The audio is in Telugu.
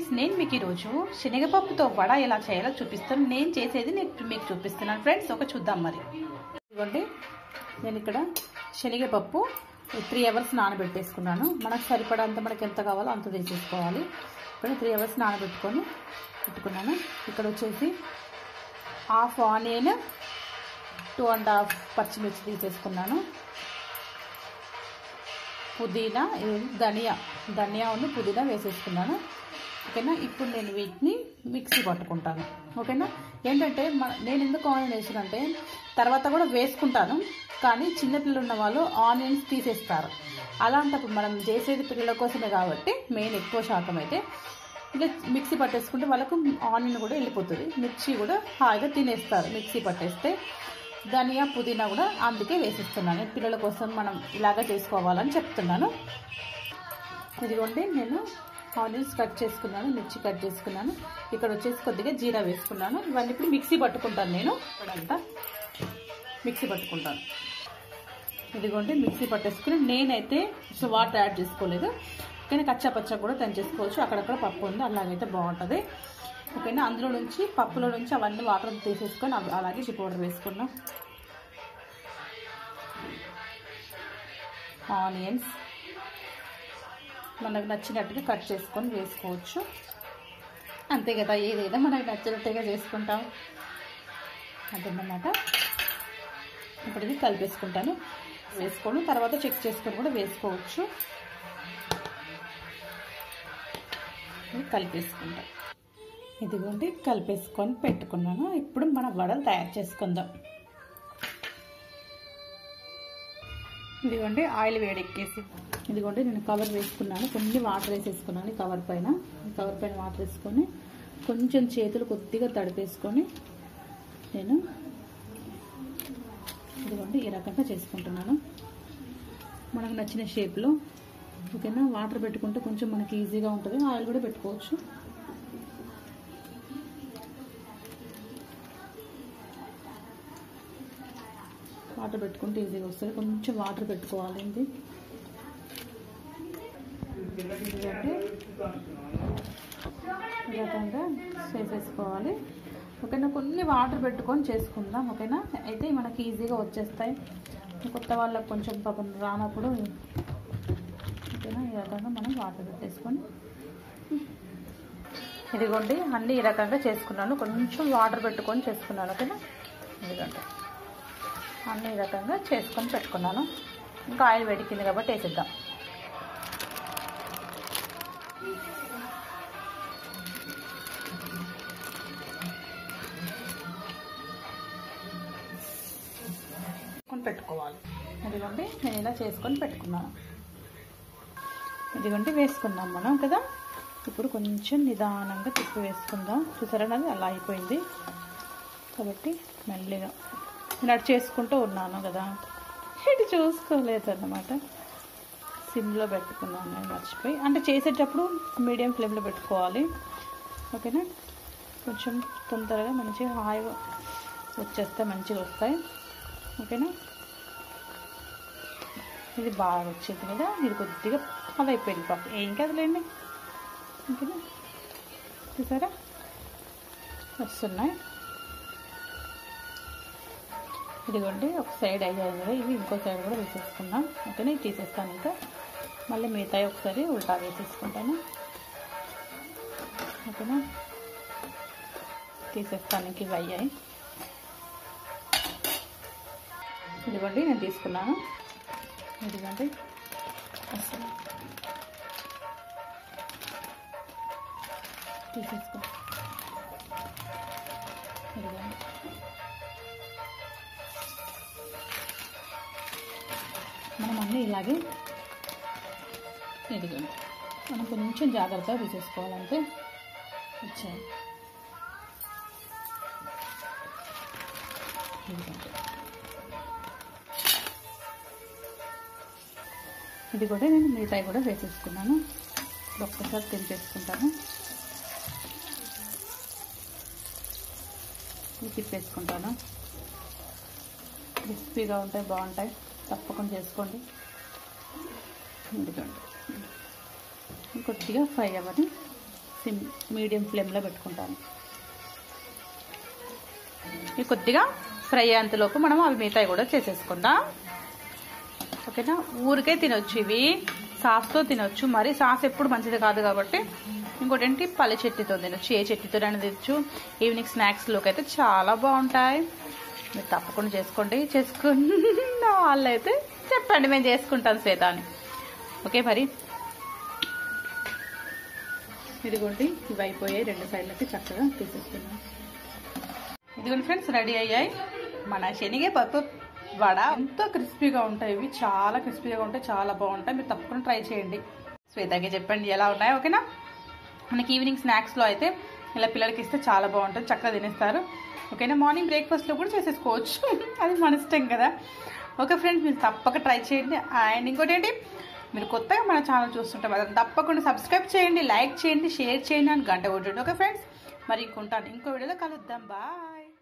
ఫ్రెండ్స్ నేను మీకు ఈరోజు శనగపప్పుతో వడ ఎలా చేయాలో చూపిస్తాను నేను చేసేది నేను మీకు చూపిస్తున్నాను ఫ్రెండ్స్ ఒక చూద్దాం మరి ఇదిగోండి నేను ఇక్కడ శనగపప్పు త్రీ అవర్స్ నానబెట్టేసుకున్నాను మనకు సరిపడంత మనకి ఎంత కావాలో అంత తీసేసుకోవాలి ఇప్పుడు త్రీ అవర్స్ నానబెట్టుకొని పెట్టుకున్నాను ఇక్కడ వచ్చేసి half onion two and half పచ్చిమిర్చి తీసేసుకున్నాను పుదీనా ఇది ధనియా ధనియా ఉంది పుదీనా వేసేసుకున్నాను ఓకేనా ఇప్పుడు నేను వీటిని మిక్సీ పట్టుకుంటాను ఓకేనా ఏంటంటే మన నేను ఎందుకు ఆనియన్ వేసానంటే తర్వాత కూడా వేసుకుంటాను కానీ చిన్నపిల్లలు ఉన్న వాళ్ళు ఆనియన్స్ తీసేస్తారు అలాంటప్పుడు మనం చేసేది పిల్లల కోసమే కాబట్టి మెయిన్ ఎక్కువ శాతం అయితే ఇలా మిక్సీ పట్టేసుకుంటే వాళ్ళకు ఆనియన్ కూడా వెళ్ళిపోతుంది మిర్చి కూడా హాయిగా తినేస్తారు మిక్సీ పట్టేస్తే ధనియా పుదీనా కూడా అందుకే వేసిస్తున్నాను పిల్లల కోసం మనం ఇలాగ చేసుకోవాలని చెప్తున్నాను ఇదిగోండి నేను ఆనియన్స్ కట్ చేసుకున్నాను మిర్చి కట్ చేసుకున్నాను ఇక్కడ వచ్చేసి కొద్దిగా జీరా వేసుకున్నాను ఇవన్నీ ఇప్పుడు మిక్సీ పట్టుకుంటాను నేను ఇక్కడంతా మిక్సీ పట్టుకుంటాను ఇదిగోండి మిక్సీ పట్టేసుకుని నేనైతే సో వాటర్ యాడ్ చేసుకోలేదు కానీ కచ్చా పచ్చా కూడా దంచేసుకోవచ్చు అక్కడక్కడ పప్పు ఉంది అలాగైతే బాగుంటుంది ఓకేనా అందులో నుంచి పప్పులో నుంచి అవన్నీ వాటర్ తీసేసుకొని అవి అలాగే చి పౌడర్ వేసుకున్నాం ఆనియన్స్ మనకు నచ్చినట్టుగా కట్ చేసుకొని వేసుకోవచ్చు అంతే కదా ఏదైనా మనకు నచ్చినట్టుగా చేసుకుంటాం అదన్నమాట ఇప్పుడు ఇది కలిపేసుకుంటాను వేసుకోను తర్వాత చెక్ చేసుకొని కూడా వేసుకోవచ్చు ఇది కలిపేసుకుంటాం ఇదిగోండి కలిపేసుకొని పెట్టుకున్నాను ఇప్పుడు మన వడలు తయారు చేసుకుందాం ఇదిగోండి ఆయిల్ వేడెక్కేసి ఇదిగోండి నేను కవర్ వేసుకున్నాను కొన్ని వాటర్ వేసేసుకున్నాను కవర్ పైన కవర్ పైన వాటర్ వేసుకొని కొంచెం చేతులు కొద్దిగా తడిపేసుకొని నేను ఇదిగోండి ఈ రకంగా చేసుకుంటున్నాను మనకు నచ్చిన షేప్లో ఓకేనా వాటర్ పెట్టుకుంటే కొంచెం మనకి ఈజీగా ఉంటుంది ఆయిల్ కూడా పెట్టుకోవచ్చు వాటర్ పెట్టుకుంటే ఈజీగా వస్తుంది కొంచెం వాటర్ పెట్టుకోవాలి ఇది ఈ రకంగా చేసేసుకోవాలి ఓకేనా కొన్ని వాటర్ పెట్టుకొని చేసుకుందాం ఓకేనా అయితే మనకి ఈజీగా వచ్చేస్తాయి కొత్త వాళ్ళకి కొంచెం పాపం రానప్పుడు ఓకేనా ఈ రకంగా మనం వాటర్ పెట్టేసుకొని ఇదిగోండి అన్నీ ఈ రకంగా చేసుకున్నాను కొంచెం వాటర్ పెట్టుకొని చేసుకున్నాను ఓకేనా ఇదిగోండి అన్ని ఈ రకంగా చేసుకొని పెట్టుకున్నాను ఇంకా ఆయిల్ వేడికింది కాబట్టి వేసిద్దాం పెట్టుకోవాలి ఇదిగోండి నేను ఇలా చేసుకొని పెట్టుకున్నాను ఇదిగోండి వేసుకుందాం మనం కదా ఇప్పుడు కొంచెం నిదానంగా తిప్పి వేసుకుందాం చూసారా అది అలా అయిపోయింది కాబట్టి మెల్లిగా నేను అటు చేసుకుంటూ ఉన్నాను కదా ఇటు చూసుకోలేదు అన్నమాట సిమ్లో పెట్టుకున్నాను నేను మర్చిపోయి అంటే చేసేటప్పుడు మీడియం ఫ్లేమ్లో పెట్టుకోవాలి ఓకేనా కొంచెం తొందరగా మంచిగా హాయిగా వచ్చేస్తే మంచిగా వస్తాయి ఓకేనా ఇది బాగా వచ్చింది కదా ఇది కొద్దిగా అది అయిపోయింది పాప ఏం కదలేండి ఓకేనా చూసారా వస్తున్నాయి ఇదిగోండి ఒక సైడ్ అయ్యాయి కదా ఇవి ఇంకో సైడ్ కూడా వేసేసుకున్నాం ఓకేనా ఇది తీసేస్తాను ఇంకా మళ్ళీ మిగతాయి ఒకసారి ఉల్టా వేసేసుకుంటాను ఓకేనా తీసేస్తాను ఇంక ఇవి అయ్యాయి ఇదిగోండి నేను తీసుకున్నాను ఇదిగోండి అసలు తీసేసుకో ఇదిగోండి మనం అన్నీ ఇలాగే ఇదిగోండి మనం కొంచెం జాగ్రత్తగా తీసేసుకోవాలంటే వచ్చాయి ఇదిగోండి ఇది కూడా నేను మిగతాయి కూడా వేసేసుకున్నాను ఇప్పుడు ఒక్కసారి తినిపేసుకుంటాను తిప్పేసుకుంటాను క్రిస్పీగా ఉంటాయి బాగుంటాయి తప్పకుండా చేసుకోండి ఇదిగోండి కొద్దిగా ఫ్రై అవ్వని సిమ్ మీడియం ఫ్లేమ్లో పెట్టుకుంటాను ఇవి కొద్దిగా ఫ్రై అయ్యేంతలోపు మనం అవి మిగతాయి కూడా చేసేసుకుందాం ఓకేనా ఊరికే తినొచ్చు ఇవి సాస్తో తినొచ్చు మరి సాస్ ఎప్పుడు మంచిది కాదు కాబట్టి ఇంకోటి ఏంటి పల్లె చట్నీతో తినొచ్చు ఏ చట్నీతో తినొచ్చు ఈవినింగ్ స్నాక్స్లోకి అయితే చాలా బాగుంటాయి మీరు తప్పకుండా చేసుకోండి చేసుకున్న వాళ్ళైతే చెప్పండి మేము చేసుకుంటాం శ్వేత అని ఓకే మరి ఇదిగోండి ఇవి అయిపోయాయి రెండు సైడ్లకి చక్కగా తీసేసుకున్నాం ఇదిగోండి ఫ్రెండ్స్ రెడీ అయ్యాయి మన శనిగే పప్పు వడ ఎంతో క్రిస్పీగా ఉంటాయి ఇవి చాలా క్రిస్పీగా ఉంటాయి చాలా బాగుంటాయి మీరు తప్పకుండా ట్రై చేయండి శ్వేతకి చెప్పండి ఎలా ఉన్నాయో ఓకేనా మనకి ఈవినింగ్ స్నాక్స్లో అయితే ఇలా పిల్లలకి ఇస్తే చాలా బాగుంటుంది చక్కగా తినేస్తారు ఓకేనా మార్నింగ్ బ్రేక్ఫాస్ట్లో కూడా చేసేసుకోవచ్చు అది మన ఇష్టం కదా ఓకే ఫ్రెండ్స్ మీరు తప్పక ట్రై చేయండి అండ్ ఇంకోటి ఏంటి మీరు కొత్తగా మన ఛానల్ చూస్తుంటే మాత్రం తప్పకుండా సబ్స్క్రైబ్ చేయండి లైక్ చేయండి షేర్ చేయండి అని గంట కొట్టండి ఓకే ఫ్రెండ్స్ మరి ఇంకొంటాను ఇంకో వీడియోలో కలుద్దాం బాయ్